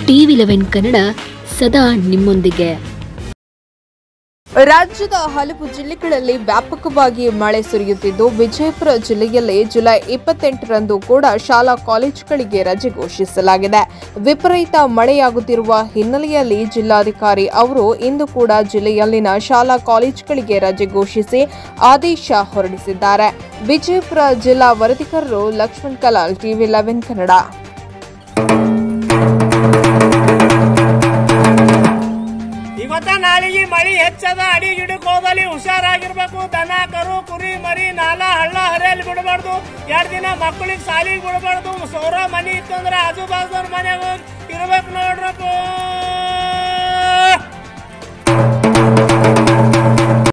TV eleven Kannada ಸದಾ ನಿಮ್ಮೊಂದಿಗೆ ರಾಜ್ಯದ ಹಲವು ಜಿಲ್ಲೆಗಳಲ್ಲಿ ವ್ಯಾಪಕವಾಗಿ ಮಳೆ ಸುರಿಯುತ್ತಿದ್ದು ವಿಜಯಪುರ ಜಿಲ್ಲೆಯಲ್ಲಿ ಜುಲೈ ಇಪ್ಪತ್ತೆಂಟರಂದು ಕೂಡ ಶಾಲಾ ಕಾಲೇಜುಗಳಿಗೆ ರಜೆ ಘೋಷಿಸಲಾಗಿದೆ ವಿಪರೀತ ಮಳೆಯಾಗುತ್ತಿರುವ ಹಿನ್ನೆಲೆಯಲ್ಲಿ ಜಿಲ್ಲಾಧಿಕಾರಿ ಅವರು ಇಂದು ಕೂಡ ಜಿಲ್ಲೆಯಲ್ಲಿನ ಶಾಲಾ ಕಾಲೇಜುಗಳಿಗೆ ರಜೆ ಘೋಷಿಸಿ ಆದೇಶ ಹೊರಡಿಸಿದ್ದಾರೆ ವಿಜಯಪುರ ಜಿಲ್ಲಾ ವರದಿಗಾರರು ಲಕ್ಷ್ಮಣ್ ಕಲಾಲ್ ಟಿವಿ ಲೆವೆನ್ ಕನ್ನಡ ಇವತ್ತ ನಾಳೆಗೆ ಮಳಿ ಹೆಚ್ಚದ ಅಡಿ ಗಿಡಕ್ ಹೋದಲ್ಲಿ ಹುಷಾರಾಗಿರ್ಬೇಕು ದನ ಕರು ಕುರಿ ಮರಿ ನಾಲ ಹಳ್ಳ ಹರಿಯಲ್ಲಿ ಬಿಡಬಾರ್ದು ಎರಡ್ ದಿನ ಮಕ್ಕಳಿಗೆ ಸಾಲಿಗೆ ಬಿಡಬಾರ್ದು ಸೌರ ಮನಿ ಇತ್ತಂದ್ರ ಆಜು ಬಾಜುದವ್ರ ಮನ್ಯಾಗ ಹೋಗಿ ಇರ್ಬೇಕು ನೋಡ್ರಪ್ಪ